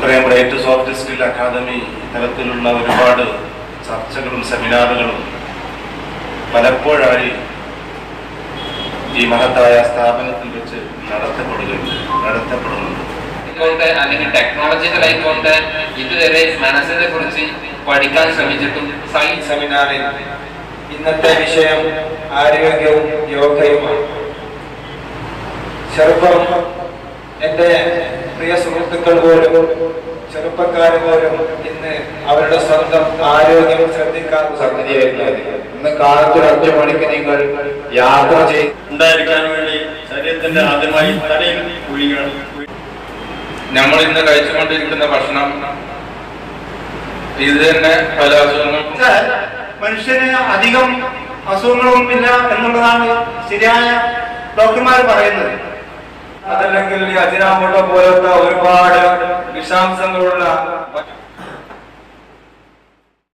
നമുക്കറിയാം bright soft skill academy തലത്തിലുള്ള ഒരുപാട് ചർച്ചകളും സെമിനാറുകളും പലപ്പോഴായി ഈ മഹത്തായ സ്ഥാപനത്തിൽ വെച്ച് നടത്തപ്പെടുകയുണ്ട് നടത്തപ്പെടുന്നുണ്ട് ആയിക്കോട്ടെ അല്ലെങ്കിൽ ടെക്നോളജിക്കൽ ആയിക്കോട്ടെ ഇതുവരെ മനസ്സിനെ കുറിച്ച് പഠിക്കാൻ ശ്രമിച്ചിട്ടും സയൻസ് സെമിനാറിൽ ഇന്നത്തെ വിഷയം ആരോഗ്യവും യോഗയുമാണ് ചെറുപ്പം എൻ്റെ പ്രിയ സുഹൃത്തുക്കൾ പോലും ചെറുപ്പക്കാർ പോലും ഇന്ന് അവരുടെ സ്വന്തം ആരോഗ്യം ശ്രദ്ധിക്കാൻ സംഗതിയായിരുന്നത് ഇന്ന് കാലത്ത് ഒരു അഞ്ചു മണിക്ക് നിങ്ങൾ യാത്ര ചെയ്ത് ഉണ്ടായിരിക്കാൻ വേണ്ടി ശരീരത്തിന്റെ ആദ്യമായി തലയിൽ കുഴികൾ നമ്മൾ ഇന്ന് കഴിച്ചുകൊണ്ടിരിക്കുന്ന ഭക്ഷണം ഇത് തന്നെ പല അസുഖങ്ങൾക്കും മനുഷ്യന് അധികം അസുഖങ്ങളൊന്നും ഇല്ല എന്നുള്ളതാണ് ശരിയായ ഡോക്ടർമാർ പറയുന്നത് അതല്ലെങ്കിൽ ഈ അജിനാമോട്ടോ പോലത്തെ ഒരുപാട് വിഷാംശങ്ങളുള്ള